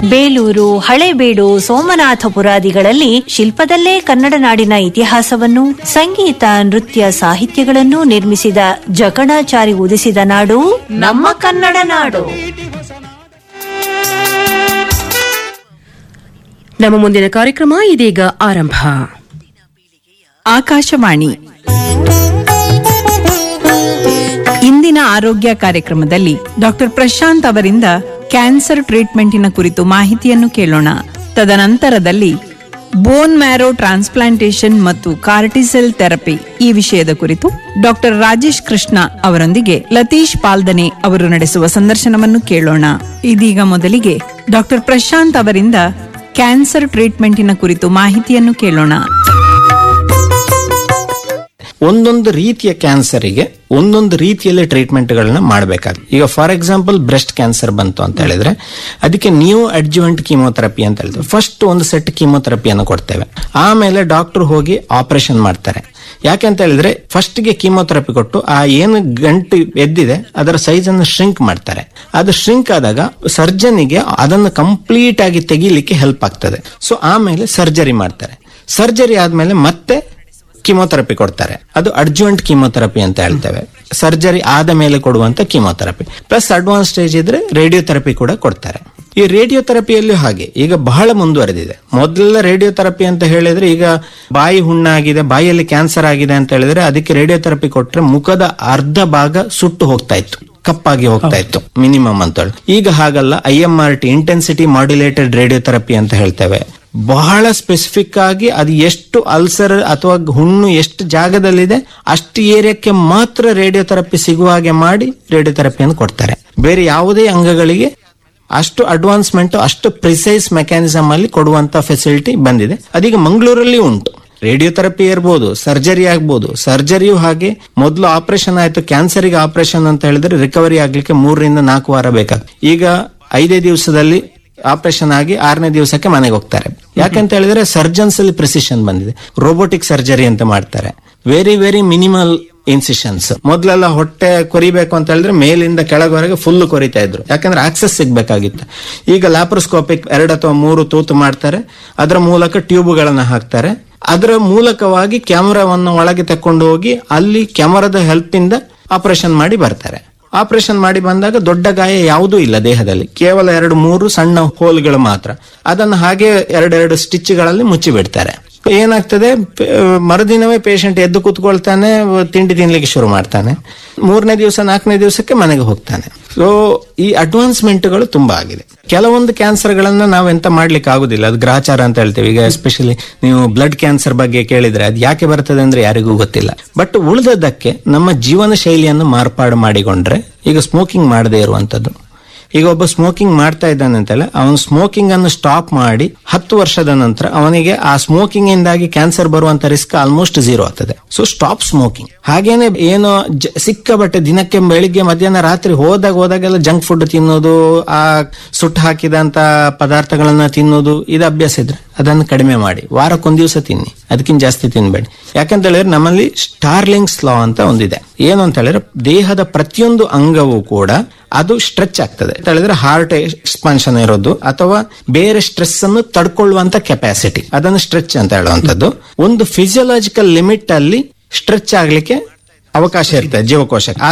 ಬೇಲೂರು ಹಳೇಬೀಡು ಸೋಮನಾಥಪುರಾದಿಗಳಲ್ಲಿ ಶಿಲ್ಪದಲ್ಲೇ ಕನ್ನಡ ನಾಡಿನ ಇತಿಹಾಸವನ್ನು ಸಂಗೀತ ನೃತ್ಯ ಸಾಹಿತ್ಯಗಳನ್ನು ನಿರ್ಮಿಸಿದ ಜಕಣಾಚಾರಿ ಉದಿಸಿದ ನಾಡು ನಮ್ಮ ಕನ್ನಡ ನಾಡು ನಮ್ಮ ಮುಂದಿನ ಕಾರ್ಯಕ್ರಮ ಇದೀಗ ಆರಂಭ ಆಕಾಶವಾಣಿ ಇಂದಿನ ಆರೋಗ್ಯ ಕಾರ್ಯಕ್ರಮದಲ್ಲಿ ಡಾಕ್ಟರ್ ಪ್ರಶಾಂತ್ ಅವರಿಂದ ಕ್ಯಾನ್ಸರ್ ಟ್ರೀಟ್ಮೆಂಟಿನ ಕುರಿತು ಮಾಹಿತಿಯನ್ನು ಕೇಳೋಣ ತದನಂತರದಲ್ಲಿ ಬೋನ್ ಮ್ಯಾರೋ ಟ್ರಾನ್ಸ್ಪ್ಲಾಂಟೇಶನ್ ಮತ್ತು ಕಾರ್ಟಿಸೆಲ್ ಥೆರಪಿ ಈ ವಿಷಯದ ಕುರಿತು ಡಾಕ್ಟರ್ ರಾಜೇಶ್ ಕೃಷ್ಣ ಅವರೊಂದಿಗೆ ಲತೀಶ್ ಪಾಲ್ದನೆ ಅವರು ನಡೆಸುವ ಸಂದರ್ಶನವನ್ನು ಕೇಳೋಣ ಇದೀಗ ಮೊದಲಿಗೆ ಡಾಕ್ಟರ್ ಪ್ರಶಾಂತ್ ಅವರಿಂದ ಕ್ಯಾನ್ಸರ್ ಟ್ರೀಟ್ಮೆಂಟಿನ ಕುರಿತು ಮಾಹಿತಿಯನ್ನು ಕೇಳೋಣ ಒಂದೊಂದು ರೀತಿಯ ಕ್ಯಾನ್ಸರಿಗೆ ಒಂದೊಂದು ರೀತಿಯಲ್ಲಿ ಟ್ರೀಟ್ಮೆಂಟ್ಗಳನ್ನ ಮಾಡಬೇಕಾಗುತ್ತೆ ಈಗ ಫಾರ್ ಎಕ್ಸಾಂಪಲ್ ಬ್ರೆಸ್ಟ್ ಕ್ಯಾನ್ಸರ್ ಬಂತು ಅಂತ ಹೇಳಿದ್ರೆ ಅದಕ್ಕೆ ನ್ಯೂ ಅಡ್ಜುವೆಂಟ್ ಕೀಮೋಥೆರಪಿ ಅಂತ ಹೇಳಿದ್ರೆ ಫಸ್ಟ್ ಒಂದು ಸೆಟ್ ಕೀಮೋಥೆರಪಿಯನ್ನು ಕೊಡ್ತೇವೆ ಆಮೇಲೆ ಡಾಕ್ಟರ್ ಹೋಗಿ ಆಪರೇಷನ್ ಮಾಡ್ತಾರೆ ಯಾಕೆಂತ ಹೇಳಿದ್ರೆ ಫಸ್ಟ್ ಗೆ ಕೀಮೋಥೆರಪಿ ಕೊಟ್ಟು ಆ ಏನು ಗಂಟು ಎದ್ದಿದೆ ಅದರ ಸೈಜ್ ಅನ್ನು ಶ್ರಿಂಕ್ ಮಾಡ್ತಾರೆ ಅದು ಶ್ರಿಂಕ್ ಆದಾಗ ಸರ್ಜನಿಗೆ ಅದನ್ನು ಕಂಪ್ಲೀಟ್ ಆಗಿ ತೆಗಿಲಿಕ್ಕೆ ಹೆಲ್ಪ್ ಆಗ್ತದೆ ಸೊ ಆಮೇಲೆ ಸರ್ಜರಿ ಮಾಡ್ತಾರೆ ಸರ್ಜರಿ ಆದ್ಮೇಲೆ ಮತ್ತೆ ಕಿಮೋಥೆರಪಿ ಕೊಡ್ತಾರೆ ಅದು ಅಡ್ಜುವೆಂಟ್ ಕಿಮೋಥೆರಪಿ ಅಂತ ಹೇಳ್ತೇವೆ ಸರ್ಜರಿ ಆದ ಮೇಲೆ ಕೊಡುವಂತ ಕಿಮೋಥೆರಪಿ ಪ್ಲಸ್ ಅಡ್ವಾನ್ಸ್ ಸ್ಟೇಜ್ ಇದ್ರೆ ರೇಡಿಯೋಥೆರಪಿ ಕೂಡ ಕೊಡ್ತಾರೆ ಈ ರೇಡಿಯೋಥೆರಪಿಯಲ್ಲೂ ಹಾಗೆ ಈಗ ಬಹಳ ಮುಂದುವರೆದಿದೆ ಮೊದಲ ರೇಡಿಯೋಥೆರಪಿ ಅಂತ ಹೇಳಿದ್ರೆ ಈಗ ಬಾಯಿ ಹುಣ್ಣಾಗಿದೆ ಬಾಯಿಯಲ್ಲಿ ಕ್ಯಾನ್ಸರ್ ಆಗಿದೆ ಅಂತ ಹೇಳಿದ್ರೆ ಅದಕ್ಕೆ ರೇಡಿಯೋಥೆರಪಿ ಕೊಟ್ರೆ ಮುಖದ ಅರ್ಧ ಭಾಗ ಸುಟ್ಟು ಹೋಗ್ತಾ ಇತ್ತು ಕಪ್ಪಾಗಿ ಹೋಗ್ತಾ ಇತ್ತು ಮಿನಿಮಮ್ ಅಂತ ಹೇಳಿ ಈಗ ಹಾಗಲ್ಲ I M R T intensity modulated radiotherapy ಅಂತ ಹೇಳ್ತೇವೆ ಬಹಳ ಸ್ಪೆಸಿಫಿಕ್ ಆಗಿ ಅದು ಎಷ್ಟು ಅಲ್ಸರ್ ಅಥವಾ ಹುಣ್ಣು ಎಷ್ಟು ಜಾಗದಲ್ಲಿದೆ ಅಷ್ಟು ಏರಿಯಾಕ್ಕೆ ಮಾತ್ರ ರೇಡಿಯೋಥೆರಪಿ ಸಿಗುವ ಹಾಗೆ ಮಾಡಿ ರೇಡಿಯೋಥೆರಪಿಯನ್ನು ಕೊಡ್ತಾರೆ ಬೇರೆ ಯಾವುದೇ ಅಂಗಗಳಿಗೆ ಅಷ್ಟು ಅಡ್ವಾನ್ಸ್ಮೆಂಟ್ ಅಷ್ಟು ಪ್ರಿಸೈಸ್ ಮೆಕ್ಯಾನಿಸಮ್ ಅಲ್ಲಿ ಕೊಡುವಂತ ಫೆಸಿಲಿಟಿ ಬಂದಿದೆ ಅದೀಗ ಮಂಗಳೂರಲ್ಲಿ ಉಂಟು ರೇಡಿಯೋಥೆರಪಿ ಇರ್ಬೋದು ಸರ್ಜರಿ ಆಗ್ಬೋದು ಸರ್ಜರಿಯು ಹಾಗೆ ಮೊದಲು ಆಪರೇಷನ್ ಆಯ್ತು ಕ್ಯಾನ್ಸರ್ಗೆ ಆಪರೇಷನ್ ಅಂತ ಹೇಳಿದ್ರೆ ರಿಕವರಿ ಆಗ್ಲಿಕ್ಕೆ ಮೂರರಿಂದ ನಾಲ್ಕು ವಾರ ಬೇಕಾಗ್ತದೆ ಈಗ ಐದೇ ದಿವಸದಲ್ಲಿ ಆಪರೇಷನ್ ಆಗಿ ಆರನೇ ದಿವಸಕ್ಕೆ ಮನೆಗೆ ಹೋಗ್ತಾರೆ ಯಾಕಂತ ಹೇಳಿದ್ರೆ ಸರ್ಜನ್ಸ್ ಅಲ್ಲಿ ಪ್ರಿಸಿಷನ್ ಬಂದಿದೆ ರೋಬೋಟಿಕ್ ಸರ್ಜರಿ ಅಂತ ಮಾಡ್ತಾರೆ ವೆರಿ ವೆರಿ ಮಿನಿಮಲ್ ಇನ್ಸಿಷನ್ಸ್ ಮೊದಲೆಲ್ಲ ಹೊಟ್ಟೆ ಕೊರಿಬೇಕು ಅಂತ ಹೇಳಿದ್ರೆ ಮೇಲಿಂದ ಕೆಳಗವರೆಗೆ ಫುಲ್ ಕೊರಿತಾ ಇದ್ರು ಯಾಕಂದ್ರೆ ಆಕ್ಸೆಸ್ ಸಿಗ್ಬೇಕಾಗಿತ್ತು ಈಗ ಲ್ಯಾಪ್ರೋಸ್ಕೋಪಿಕ್ ಎರಡು ಅಥವಾ ಮೂರು ತೂತು ಮಾಡ್ತಾರೆ ಅದರ ಮೂಲಕ ಟ್ಯೂಬ್ಗಳನ್ನ ಹಾಕ್ತಾರೆ ಅದರ ಮೂಲಕವಾಗಿ ಕ್ಯಾಮರಾವನ್ನು ಒಳಗೆ ತಕೊಂಡು ಹೋಗಿ ಅಲ್ಲಿ ಕ್ಯಾಮರಾದ ಹೆಲ್ಪ್ ಇಂದ ಆಪರೇಷನ್ ಮಾಡಿ ಬರ್ತಾರೆ ಆಪರೇಷನ್ ಮಾಡಿ ಬಂದಾಗ ದೊಡ್ಡ ಗಾಯ ಯಾವುದೂ ಇಲ್ಲ ದೇಹದಲ್ಲಿ ಕೇವಲ ಎರಡು ಮೂರು ಸಣ್ಣ ಹೋಲ್ಗಳು ಮಾತ್ರ ಅದನ್ನು ಹಾಗೆ ಎರಡೆರಡು ಸ್ಟಿಚ್ಗಳಲ್ಲಿ ಮುಚ್ಚಿ ಬಿಡ್ತಾರೆ ಏನಾಗ್ತದೆ ಪ- ಮರುದಿನವೇ ಪೇಷಂಟ್ ಎದ್ದು ಕೂತ್ಕೊಳ್ತಾನೆ ತಿಂಡಿ ತಿನ್ಲಿಕ್ಕೆ ಶುರು ಮಾಡ್ತಾನೆ ಮೂರನೇ ದಿವಸ ನಾಲ್ಕನೇ ದಿವಸಕ್ಕೆ ಮನೆಗೆ ಹೋಗ್ತಾನೆ ಸೊ ಈ ಅಡ್ವಾನ್ಸ್ಮೆಂಟ್ಗಳು ತುಂಬಾ ಆಗಿದೆ ಕೆಲವೊಂದು ಕ್ಯಾನ್ಸರ್ಗಳನ್ನ ನಾವು ಎಂತ ಮಾಡ್ಲಿಕ್ಕೆ ಆಗುದಿಲ್ಲ ಅದು ಗ್ರಾಚಾರ ಅಂತ ಹೇಳ್ತೇವೆ ಈಗ ಎಸ್ಪೆಷಲಿ ನೀವು ಬ್ಲಡ್ ಕ್ಯಾನ್ಸರ್ ಬಗ್ಗೆ ಕೇಳಿದ್ರೆ ಅದು ಯಾಕೆ ಬರ್ತದೆ ಅಂದ್ರೆ ಯಾರಿಗೂ ಗೊತ್ತಿಲ್ಲ ಬಟ್ ಉಳಿದದ್ದಕ್ಕೆ ನಮ್ಮ ಜೀವನ ಶೈಲಿಯನ್ನು ಮಾರ್ಪಾಡು ಮಾಡಿಕೊಂಡ್ರೆ ಈಗ ಸ್ಮೋಕಿಂಗ್ ಮಾಡದೇ ಇರುವಂತದ್ದು ಈಗ ಒಬ್ಬ ಸ್ಮೋಕಿಂಗ್ ಮಾಡ್ತಾ ಇದ್ದಾನೆ ಅಂತಲ್ಲ ಅವನು ಸ್ಮೋಕಿಂಗ್ ಅನ್ನು ಸ್ಟಾಪ್ ಮಾಡಿ ಹತ್ತು ವರ್ಷದ ನಂತರ ಅವನಿಗೆ ಆ ಸ್ಮೋಕಿಂಗ್ ಇಂದಾಗಿ ಕ್ಯಾನ್ಸರ್ ಬರುವಂತ ರಿಸ್ಕ್ ಆಲ್ಮೋಸ್ಟ್ ಝೀರೋ ಆಗ್ತದೆ ಸೊ ಸ್ಟಾಪ್ ಸ್ಮೋಕಿಂಗ್ ಹಾಗೇನೆ ಏನು ಜ- ಸಿಕ್ಕಾಪಟ್ಟೆ ದಿನಕ್ಕೆ ಬೆಳಿಗ್ಗೆ ಮಧ್ಯಾಹ್ನ ರಾತ್ರಿ ಹೋದಾಗ ಹೋದಾಗೆಲ್ಲ ಜಂಕ್ ಫುಡ್ ತಿನ್ನೋದು ಆ ಸುಟ್ಟು ಹಾಕಿದಂತ ಪದಾರ್ಥಗಳನ್ನ ತಿನ್ನೋದು ಇದು ಅಭ್ಯಾಸ ಇದ್ರೆ ಅದನ್ನು ಕಡಿಮೆ ಮಾಡಿ ವಾರಕ್ಕೊಂದ್ ದಿವಸ ತಿನ್ನಿ ಅದಕ್ಕಿಂತ ಜಾಸ್ತಿ ತಿನ್ಬೇಡಿ ಯಾಕಂತ ಹೇಳಿದ್ರೆ ನಮ್ಮಲ್ಲಿ ಸ್ಟಾರ್ಲಿಂಗ್ಸ್ ಲಾ ಅಂತ ಒಂದಿದೆ ಏನು ಅಂತ ಹೇಳಿದ್ರೆ ದೇಹದ ಪ್ರತಿಯೊಂದು ಅಂಗವೂ ಕೂಡ ಅದು ಸ್ಟ್ರೆಚ್ ಆಗ್ತದೆ ಅಂತ ಹೇಳಿದ್ರೆ ಹಾರ್ಟ್ ಎಕ್ಸ್ಪಾನ್ಷನ್ ಇರೋದು ಅಥವಾ ಬೇರೆ ಸ್ಟ್ರೆಸ್ ಅನ್ನು ತಡ್ಕೊಳ್ಳುವಂತ ಕೆಪಾಸಿಟಿ ಅದನ್ನು ಸ್ಟ್ರೆಚ್ ಅಂತ ಹೇಳುವಂತದ್ದು ಒಂದು ಫಿಸಿಯೋಲಾಜಿಕಲ್ ಲಿಮಿಟ್ ಅಲ್ಲಿ ಸ್ಟ್ರೆಚ್ ಆಗ್ಲಿಕ್ಕೆ ಅವಕಾಶ ಇರ್ತದೆ ಜೀವಕೋಶಕ್ಕೆ